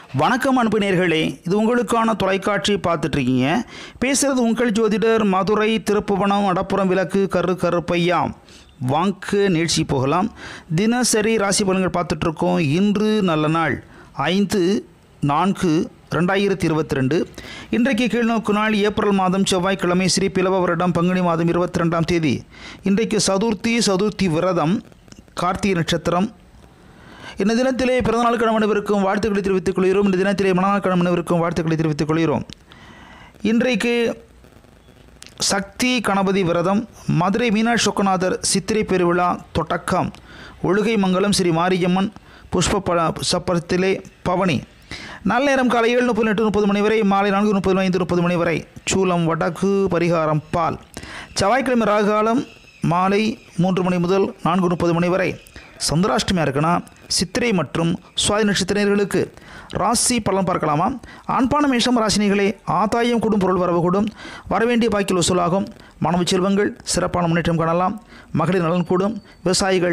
வணக்கம் அன்பு நேர்களே இது உங்களுக்கான தொலைக்காட்சி பார்த்துட்ருக்கீங்க பேசுகிறது உங்கள் ஜோதிடர் மதுரை திருப்புவனம் அடப்புறம் விளக்கு கரு கருப்பையா வாங்க நிகழ்ச்சி போகலாம் தினசரி ராசி பலன்கள் பார்த்துட்ருக்கோம் இன்று நல்ல நாள் ஐந்து நான்கு ரெண்டாயிரத்தி இருபத்தி ரெண்டு இன்றைக்கு கீழ்நோக்கு நாள் ஏப்ரல் மாதம் செவ்வாய்க்கிழமை ஸ்ரீ பிளவ வருடம் பங்குனி மாதம் இருபத்தி ரெண்டாம் தேதி இன்றைக்கு சதுர்த்தி சதுர்த்தி விரதம் கார்த்திகை நட்சத்திரம் இந்த தினத்திலே பிறந்தநாள் கணவனவிற்கும் வாழ்த்துக்களை தெரிவித்துக் கொள்கிறோம் இந்த தினத்திலே மனநாள் கணவனவிற்கும் வாழ்த்துக்களை தெரிவித்துக் கொள்கிறோம் இன்றைக்கு சக்தி கணபதி விரதம் மதுரை மீனாட்சி சொக்கநாதர் சித்திரை பெருவிழா தொடக்கம் ஒழுகை மங்கலம் ஸ்ரீ மாரியம்மன் புஷ்ப ப சப்பரத்திலே பவனி நல்ல நேரம் காலை ஏழு முப்பது எட்டு முப்பது மணி வரை மாலை நான்கு முப்பது ஐந்து முப்பது மணி வரை சூலம் வடக்கு பரிகாரம் பால் செவ்வாய்க்கிழமை ராகாலம் மாலை மூன்று மணி முதல் நான்கு முப்பது மணி வரை சந்திராஷ்டமியாக இருக்குன்னா சித்திரை மற்றும் சுவாதி நட்சத்திரர்களுக்கு ராசி பலன் பார்க்கலாமா ஆண்பான மேஷம் ராசினிகளே ஆதாயம் கூடும் பொருள் வரவு கூடும் வரவேண்டிய பாக்கில் வசூலாகும் மாணவ செல்வங்கள் சிறப்பான முன்னேற்றம் காணலாம் மகளிர் நலன் கூடும் விவசாயிகள்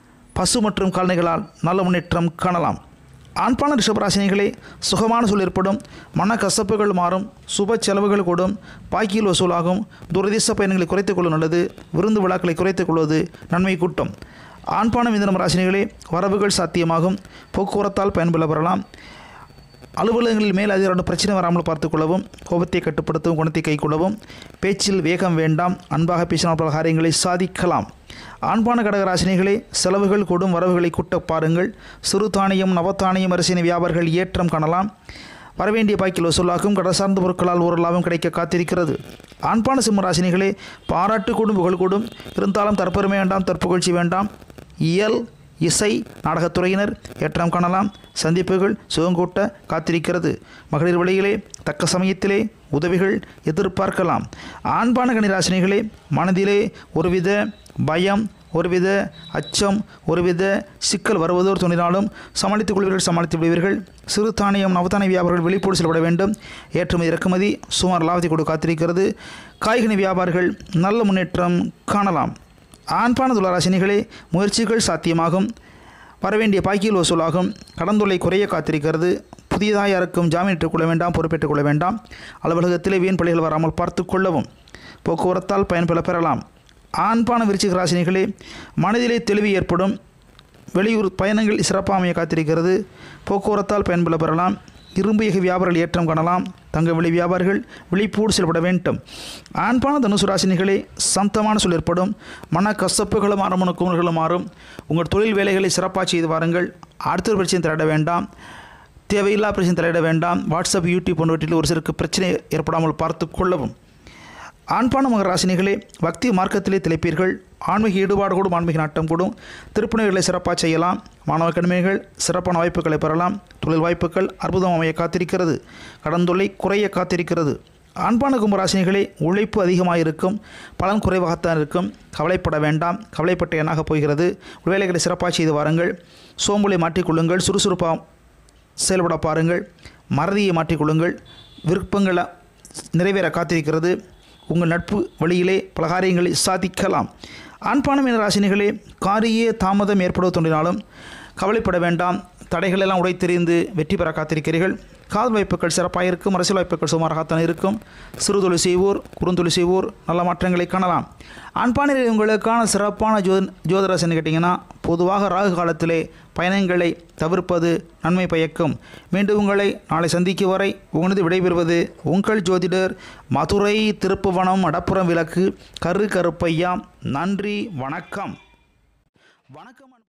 பசு மற்றும் கால்நடைகளால் நல்ல முன்னேற்றம் காணலாம் ஆண்பான ரிஷபராசினிகளே சுகமான சூழல் ஏற்படும் மன கசப்புகள் மாறும் சுப செலவுகள் கூடும் பாக்கியில் வசூலாகும் துரதிச பயணங்களை குறைத்துக் கொள்வது நல்லது விருந்து விழாக்களை குறைத்துக் கொள்வது நன்மை கூட்டும் ஆண்பான மிதனம் ராசினிகளே வரவுகள் சாத்தியமாகும் போக்குவரத்தால் பயன்பெற பெறலாம் அலுவலகங்களில் மேல் அதிகாரோட பிரச்சனை வராமல் பார்த்துக் கொள்ளவும் கோபத்தை கட்டுப்படுத்தவும் குணத்தை கைக்கொள்ளவும் பேச்சில் வேகம் வேண்டாம் அன்பாக பேசினால் பல காரியங்களை சாதிக்கலாம் ஆண்பான கடகராசினிகளே செலவுகள் கூடும் வரவுகளை கூட்ட பாருங்கள் சிறு தானியம் நவத்தானியம் அரிசின வியாபாரிகள் ஏற்றம் காணலாம் வரவேண்டிய பாக்கில் வசூலாகும் கடல் சார்ந்த பொருட்களால் ஒரு லாபம் கிடைக்க காத்திருக்கிறது ஆண்பான சிம்ம ராசினிகளே பாராட்டு கூடும் புகழ் கூடும் இருந்தாலும் தற்பெருமை வேண்டாம் தற்புகழ்ச்சி வேண்டாம் இயல் இசை நாடகத்துறையினர் ஏற்றம் காணலாம் சந்திப்புகள் சுகங்கூட்ட காத்திருக்கிறது மகளிர் வழியிலே தக்க சமயத்திலே உதவிகள் எதிர்பார்க்கலாம் ஆண்பான கணிராசினிகளே மனதிலே ஒருவித பயம் ஒருவித அச்சம் ஒருவித சிக்கல் வருவதோர் தோன்றினாலும் சமாளித்துக் கொள்வீர்கள் சமாளித்து விடுவீர்கள் சிறு தானியம் நவதானிய வியாபாரிகள் வெளிப்போடு செல்லப்பட வேண்டும் ஏற்றுமதி இறக்குமதி சுமார் லாபத்தை கொடு காத்திருக்கிறது காய்கனி வியாபாரிகள் நல்ல முன்னேற்றம் காணலாம் ஆண்பான துளராசினிகளே முயற்சிகள் சாத்தியமாகும் வரவேண்டிய பாக்கியில் வசூலாகும் கடந்தொல்லை குறைய காத்திருக்கிறது புதியதாக யாருக்கும் ஜாமீன் கொள்ள வேண்டாம் பொறுப்பேற்றுக் கொள்ள வேண்டாம் அலுவலகத்திலே வீண் பள்ளிகள் வராமல் பார்த்து கொள்ளவும் போக்குவரத்தால் பயன்பெற பெறலாம் ஆண்பான விருச்சிக ராசினிகளே மனதிலே தெளிவு ஏற்படும் வெளியூர் பயணங்கள் சிறப்பாக அமைய காத்திருக்கிறது போக்குவரத்தால் பயன்பெற பெறலாம் இரும்பு எஃகு வியாபாரிகள் ஏற்றம் காணலாம் தங்க வெளி வியாபாரிகள் விழிப்போடு செயல்பட வேண்டும் ஆண்பான தனுசு ராசினிகளே சந்தமான சொல் ஏற்படும் மன கசப்புகளும் அரமண குமர்களும் மாறும் உங்கள் தொழில் வேலைகளை சிறப்பாக செய்து வாருங்கள் அடுத்த ஒரு பிரச்சனை தலையிட வேண்டாம் தேவையில்லா பிரச்சனை தலையிட வேண்டாம் வாட்ஸ்அப் யூடியூப் போன்றவற்றில் ஒரு சிலருக்கு பிரச்சனை ஏற்படாமல் பார்த்து கொள்ளவும் ஆண்பான மகர ராசினிகளே பக்தி மார்க்கத்திலே திளைப்பீர்கள் ஆன்மீக ஈடுபாடு கூடும் ஆன்மீக நாட்டம் கூடும் திருப்பணிகளை சிறப்பாக செய்யலாம் மாணவ கண்மைகள் சிறப்பான வாய்ப்புகளை பெறலாம் தொழில் வாய்ப்புகள் அற்புதம் அமைய காத்திருக்கிறது கடந்தொல்லை குறைய காத்திருக்கிறது ஆண்பான கும்பராசினிகளே உழைப்பு அதிகமாக இருக்கும் பலன் குறைவாகத்தான் இருக்கும் கவலைப்பட வேண்டாம் கவலைப்பட்ட எண்ணாக போகிறது வேலைகளை சிறப்பாக செய்து வாருங்கள் சோம்பலை மாற்றிக்கொள்ளுங்கள் சுறுசுறுப்பாக செயல்பட பாருங்கள் மறதியை மாற்றிக்கொள்ளுங்கள் விருப்பங்களை நிறைவேற காத்திருக்கிறது உங்கள் நட்பு வழியிலே பல காரியங்களை சாதிக்கலாம் ஆண்பான மீன ராசினிகளே காரிய தாமதம் ஏற்படுவது தோன்றினாலும் கவலைப்பட வேண்டாம் தடைகள் எல்லாம் உடைத்தெறிந்து வெற்றி பெற காத்திருக்கிறீர்கள் காதல் வாய்ப்புகள் சிறப்பாக இருக்கும் அரசியல் வாய்ப்புகள் சுமாராகத்தான் இருக்கும் சிறு தொழில் செய்வோர் குறுந்தொழில் செய்வோர் நல்ல மாற்றங்களை காணலாம் ஆண்பானில் உங்களுக்கான சிறப்பான ஜோ ஜோதிராசின்னு கேட்டிங்கன்னா பொதுவாக ராகு காலத்திலே பயணங்களை தவிர்ப்பது நன்மை பயக்கும் மீண்டும் உங்களை நாளை சந்திக்கும் வரை உங்களது விடைபெறுவது உங்கள் ஜோதிடர் மதுரை திருப்புவனம் அடப்புறம் விளக்கு கரு கருப்பையா நன்றி வணக்கம் வணக்கம்